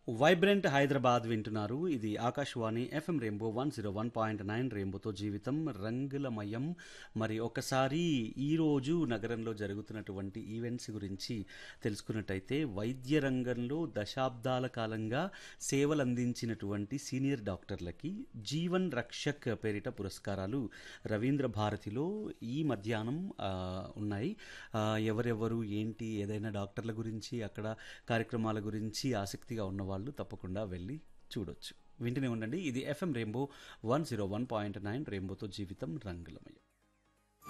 vibrant Hyderabad వింటున్నారు ఇది Akashvani FM rainbow one zero one point nine రెయిన్బోతో జీవితం రంగులమయం మరి ఒకసారి ఈరోజు నగరంలో జరుగుతున్నటువంటి ఈవెంట్స్ గురించి తెలుసుకున్నట్టయితే వైద్య రంగంలో దశాబ్దాల కాలంగా సేవలు అందించినటువంటి సీనియర్ డాక్టర్లకి జీవన్ రక్షక్ పేరిట పురస్కారాలు రవీంద్ర భారతిలో ఈ మధ్యాహ్నం ఆ, ఉన్నాయి ఆ, ఎవరెవరు ఏంటి ఏదైనా డాక్టర్ల గురించి అక్కడ కార్యక్రమాల గురించి ఆసక్తిగా ఉన్నవాళ్ళు తప్పకుండా వెళ్ళి చూడొచ్చు వింటూనే ఉండండి ఇది FM rainbow one zero one point nine రెయిన్బోతో జీవితం రంగులమయం